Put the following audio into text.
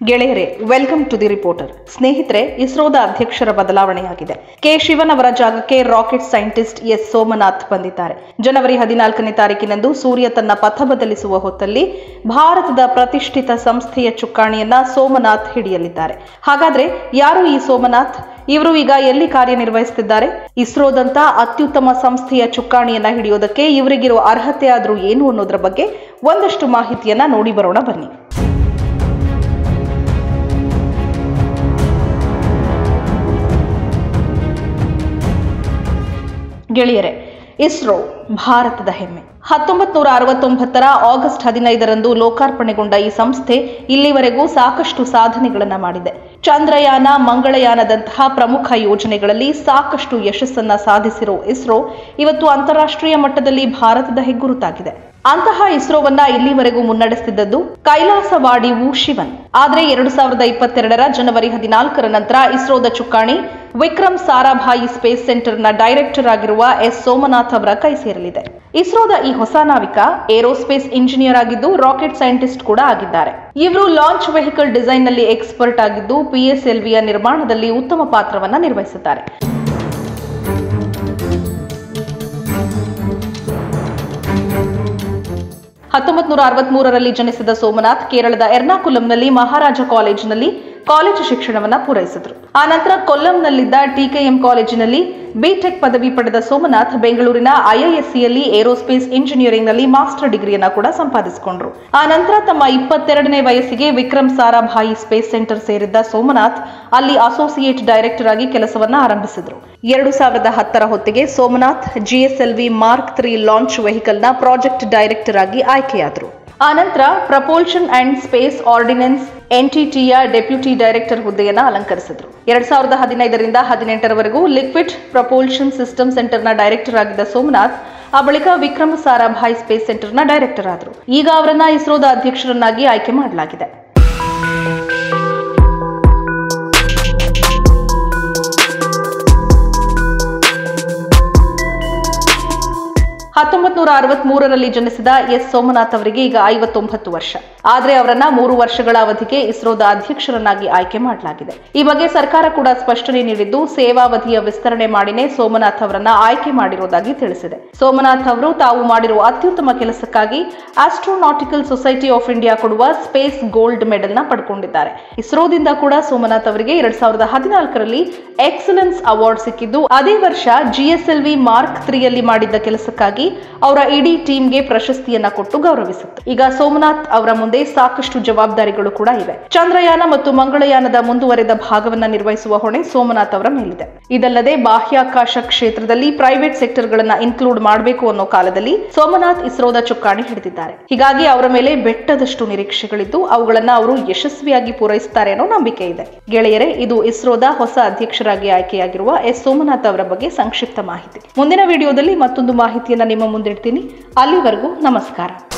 ಗೆಳೆಯರೇ welcome to the reporter ಸ್ನೇಹಿತರೆ ಇಸ್ರೋದ ಅಧ್ಯಕ್ಷರ ಬದಲಾವಣೆಯಾಗಿದೆ ಕೆ ಶಿವನ್ ಅವರ ಜಾಗಕ್ಕೆ ರಾಕೆಟ್ ಸೈಂಟಿಸ್ಟ್ ಎಸ್ ಸೋಮನಾಥ್ ಬಂದಿದ್ದಾರೆ ಜನವರಿ ಹದಿನಾಲ್ಕನೇ ತಾರೀಕಿನಂದು ಸೂರ್ಯ ತನ್ನ ಪಥ ಬದಲಿಸುವ ಹೊತ್ತಲ್ಲಿ ಭಾರತದ ಪ್ರತಿಷ್ಠಿತ ಸಂಸ್ಥೆಯ ಚುಕ್ಕಾಣಿಯನ್ನ ಸೋಮನಾಥ್ ಹಿಡಿಯಲಿದ್ದಾರೆ ಹಾಗಾದ್ರೆ ಯಾರು ಈ ಸೋಮನಾಥ್ ಇವರು ಈಗ ಎಲ್ಲಿ ಕಾರ್ಯನಿರ್ವಹಿಸುತ್ತಿದ್ದಾರೆ ಇಸ್ರೋದಂತ ಅತ್ಯುತ್ತಮ ಸಂಸ್ಥೆಯ ಚುಕ್ಕಾಣಿಯನ್ನ ಹಿಡಿಯೋದಕ್ಕೆ ಇವರಿಗಿರೋ ಅರ್ಹತೆ ಆದ್ರೂ ಏನು ಅನ್ನೋದ್ರ ಬಗ್ಗೆ ಒಂದಷ್ಟು ಮಾಹಿತಿಯನ್ನ ನೋಡಿ ಬರೋಣ ಬನ್ನಿ ಗೆಳೆಯರೆ ಇಸ್ರೋ ಭಾರತದ ಹೆಮ್ಮೆ ಹತ್ತೊಂಬತ್ ನೂರ ಅರವತ್ತೊಂಬತ್ತರ ಆಗಸ್ಟ್ ಹದಿನೈದರಂದು ಲೋಕಾರ್ಪಣೆಗೊಂಡ ಈ ಸಂಸ್ಥೆ ಇಲ್ಲಿವರೆಗೂ ಸಾಕಷ್ಟು ಸಾಧನೆಗಳನ್ನ ಮಾಡಿದೆ ಚಂದ್ರಯಾನ ಮಂಗಳಯಾನದಂತಹ ಪ್ರಮುಖ ಯೋಜನೆಗಳಲ್ಲಿ ಸಾಕಷ್ಟು ಯಶಸ್ಸನ್ನ ಸಾಧಿಸಿರೋ ಇಸ್ರೋ ಇವತ್ತು ಅಂತಾರಾಷ್ಟ್ರೀಯ ಮಟ್ಟದಲ್ಲಿ ಭಾರತದ ಹೆಗ್ಗುರುತಾಗಿದೆ ಅಂತಹ ಇಸ್ರೋವನ್ನ ಇಲ್ಲಿವರೆಗೂ ಮುನ್ನಡೆಸುತ್ತಿದ್ದದ್ದು ಕೈಲಾಸವಾಡಿ ವು ಶಿವನ್ ಆದ್ರೆ ಎರಡು ಸಾವಿರದ ಇಪ್ಪತ್ತೆರಡರ ಜನವರಿ ಹದಿನಾಲ್ಕರ ನಂತರ ಇಸ್ರೋದ ಚುಕ್ಕಾಣಿ ವಿಕ್ರಮ್ ಸಾರಾಭಾಯಿ ಸ್ಪೇಸ್ ಸೆಂಟರ್ನ ಡೈರೆಕ್ಟರ್ ಆಗಿರುವ ಎಸ್ ಸೋಮನಾಥ್ ಅವರ ಕೈ ಸೇರಲಿದೆ ಇಸ್ರೋದ ಈ ಹೊಸ ನಾವಿಕ ಏರೋಸ್ಪೇಸ್ ಇಂಜಿನಿಯರ್ ಆಗಿದ್ದು ರಾಕೆಟ್ ಸೈಂಟಿಸ್ಟ್ ಕೂಡ ಆಗಿದ್ದಾರೆ ಇವರು ಲಾಂಚ್ ವೆಹಿಕಲ್ ಡಿಸೈನ್ ನಲ್ಲಿ ಎಕ್ಸ್ಪರ್ಟ್ ಆಗಿದ್ದು ಪಿಎಸ್ಎಲ್ವಿಯ ನಿರ್ಮಾಣದಲ್ಲಿ ಉತ್ತಮ ಪಾತ್ರವನ್ನ ನಿರ್ವಹಿಸುತ್ತಾರೆ ಹತ್ತೊಂಬತ್ ನೂರ ಅರವತ್ಮೂರರಲ್ಲಿ ಜನಿಸಿದ ಸೋಮನಾಥ್ ಕೇರಳದ ಎರ್ನಾಕುಲಂನಲ್ಲಿ ಮಹಾರಾಜ ಕಾಲೇಜಿನಲ್ಲಿ ಕಾಲೇಜು ಶಿಕ್ಷಣವನ್ನ ಪೂರೈಸಿದ್ರು ಆ ನಂತರ ಕೊಲ್ಲಂನಲ್ಲಿದ್ದ ಟಿಕೆಎಂ ಕಾಲೇಜಿನಲ್ಲಿ ಬಿಟೆಕ್ ಪದವಿ ಪಡೆದ ಸೋಮನಾಥ್ ಬೆಂಗಳೂರಿನ ಐಐಎಸ್ಸಿಯಲ್ಲಿ ಏರೋಸ್ಪೇಸ್ ಇಂಜಿನಿಯರಿಂಗ್ನಲ್ಲಿ ಮಾಸ್ಟರ್ ಡಿಗ್ರಿಯನ್ನ ಕೂಡ ಸಂಪಾದಿಸಿಕೊಂಡ್ರು ಆ ನಂತರ ತಮ್ಮ ಇಪ್ಪತ್ತೆರಡನೇ ವಯಸ್ಸಿಗೆ ವಿಕ್ರಮ್ ಸಾರಾಭಾಯಿ ಸ್ಪೇಸ್ ಸೆಂಟರ್ ಸೇರಿದ್ದ ಸೋಮನಾಥ್ ಅಲ್ಲಿ ಅಸೋಸಿಯೇಟ್ ಡೈರೆಕ್ಟರ್ ಆಗಿ ಕೆಲಸವನ್ನ ಆರಂಭಿಸಿದ್ರು ಎರಡು ಸಾವಿರದ ಹತ್ತರ ಹೊತ್ತಿಗೆ Somanath GSLV mark three launch ವೆಹಿಕಲ್ನ ಪ್ರಾಜೆಕ್ಟ್ ಡೈರೆಕ್ಟರ್ ಆಗಿ ಆಯ್ಕೆಯಾದರು ಆನಂತರ ಪ್ರಪೋಲ್ಷನ್ ಅಂಡ್ ಸ್ಪೇಸ್ ಆರ್ಡಿನೆನ್ಸ್ ಎನ್ಟಿಟಿಯ ಡೆಪ್ಯೂಟಿ ಡೈರೆಕ್ಟರ್ ಹುದ್ದೆಯನ್ನ ಅಲಂಕರಿಸಿದ್ರು ಎರಡ್ ಸಾವಿರದ ಹದಿನೈದರಿಂದ ಹದಿನೆಂಟರವರೆಗೂ ಲಿಕ್ವಿಡ್ ಪ್ರಪೋಲ್ಷನ್ ಸಿಸ್ಟಮ್ ಸೆಂಟರ್ನ ಡೈರೆಕ್ಟರ್ ಆಗಿದ್ದ ಸೋಮನಾಥ್ ಆ ಬಳಿಕ ವಿಕ್ರಮ ಸಾರಾಭಾಯ್ ಸ್ಪೇಸ್ ಸೆಂಟರ್ನ ಡೈರೆಕ್ಟರ್ ಆದರು ಈಗ ಅವರನ್ನ ಇಸ್ರೋದ ಅಧ್ಯಕ್ಷರನ್ನಾಗಿ ಆಯ್ಕೆ ಮಾಡಲಾಗಿದೆ ಹತ್ತೊಂಬತ್ ನೂರ ಅರವತ್ ಮೂರರಲ್ಲಿ ಜನಿಸಿದ ಎಸ್ ಸೋಮನಾಥ್ ಅವರಿಗೆ ಈಗ ಐವತ್ತೊಂಬತ್ತು ವರ್ಷ ಆದ್ರೆ ಅವರನ್ನ ಮೂರು ವರ್ಷಗಳ ಅವಧಿಗೆ ಇಸ್ರೋದ ಅಧ್ಯಕ್ಷರನ್ನಾಗಿ ಆಯ್ಕೆ ಮಾಡಲಾಗಿದೆ ಈ ಬಗ್ಗೆ ಸರ್ಕಾರ ಕೂಡ ಸ್ಪಷ್ಟನೆ ನೀಡಿದ್ದು ಸೇವಾವಧಿಯ ವಿಸ್ತರಣೆ ಮಾಡಿನೇ ಸೋಮನಾಥ್ ಅವರನ್ನ ಆಯ್ಕೆ ಮಾಡಿರುವುದಾಗಿ ತಿಳಿಸಿದೆ ಸೋಮನಾಥ್ ಅವರು ತಾವು ಮಾಡಿರುವ ಅತ್ಯುತ್ತಮ ಕೆಲಸಕ್ಕಾಗಿ ಆಸ್ಟ್ರೋನಾಟಿಕಲ್ ಸೊಸೈಟಿ ಆಫ್ ಇಂಡಿಯಾ ಕೊಡುವ ಸ್ಪೇಸ್ ಗೋಲ್ಡ್ ಮೆಡಲ್ ನ ಪಡ್ಕೊಂಡಿದ್ದಾರೆ ಇಸ್ರೋದಿಂದ ಕೂಡ ಸೋಮನಾಥ್ ಅವರಿಗೆ ಎರಡ್ ಸಾವಿರದ ಹದಿನಾಲ್ಕರಲ್ಲಿ ಎಕ್ಸಲೆನ್ಸ್ ಅವಾರ್ಡ್ ಸಿಕ್ಕಿದ್ದು ಅದೇ ವರ್ಷ ಜಿಎಸ್ಎಲ್ವಿ ಮಾರ್ಕ್ ತ್ರೀಯಲ್ಲಿ ಮಾಡಿದ್ದ ಕೆಲಸಕ್ಕಾಗಿ ಅವರ ಇಡೀ ಟೀಮ್ಗೆ ಪ್ರಶಸ್ತಿಯನ್ನ ಕೊಟ್ಟು ಗೌರವಿಸಿತ್ತು ಈಗ ಸೋಮನಾಥ್ ಅವರ ಮುಂದೆ ಸಾಕಷ್ಟು ಜವಾಬ್ದಾರಿಗಳು ಕೂಡ ಇವೆ ಚಂದ್ರಯಾನ ಮತ್ತು ಮಂಗಳಯಾನದ ಮುಂದುವರೆದ ಭಾಗವನ್ನ ನಿರ್ವಹಿಸುವ ಹೊಣೆ ಸೋಮನಾಥ್ ಅವರ ಮೇಲಿದೆ ಇದಲ್ಲದೆ ಬಾಹ್ಯಾಕಾಶ ಕ್ಷೇತ್ರದಲ್ಲಿ ಪ್ರೈವೇಟ್ ಸೆಕ್ಟರ್ ಗಳನ್ನ ಇನ್ಕ್ಲೂಡ್ ಮಾಡಬೇಕು ಅನ್ನೋ ಕಾಲದಲ್ಲಿ ಸೋಮನಾಥ್ ಇಸ್ರೋದ ಚುಕ್ಕಾಣಿ ಹಿಡಿದಿದ್ದಾರೆ ಹೀಗಾಗಿ ಅವರ ಮೇಲೆ ಬೆಟ್ಟದಷ್ಟು ನಿರೀಕ್ಷೆಗಳಿದ್ದು ಅವುಗಳನ್ನ ಅವರು ಯಶಸ್ವಿಯಾಗಿ ಪೂರೈಸುತ್ತಾರೆ ಅನ್ನೋ ನಂಬಿಕೆ ಇದೆ ಗೆಳೆಯರೇ ಇದು ಇಸ್ರೋದ ಹೊಸ ಅಧ್ಯಕ್ಷರಾಗಿ ಆಯ್ಕೆಯಾಗಿರುವ ಎಸ್ ಸೋಮನಾಥ್ ಅವರ ಬಗ್ಗೆ ಸಂಕ್ಷಿಪ್ತ ಮಾಹಿತಿ ಮುಂದಿನ ವಿಡಿಯೋದಲ್ಲಿ ಮತ್ತೊಂದು ಮಾಹಿತಿಯನ್ನ ನಿಮ್ಮ ಮುಂದಿಡ್ತೀನಿ ಅಲ್ಲಿವರೆಗೂ ನಮಸ್ಕಾರ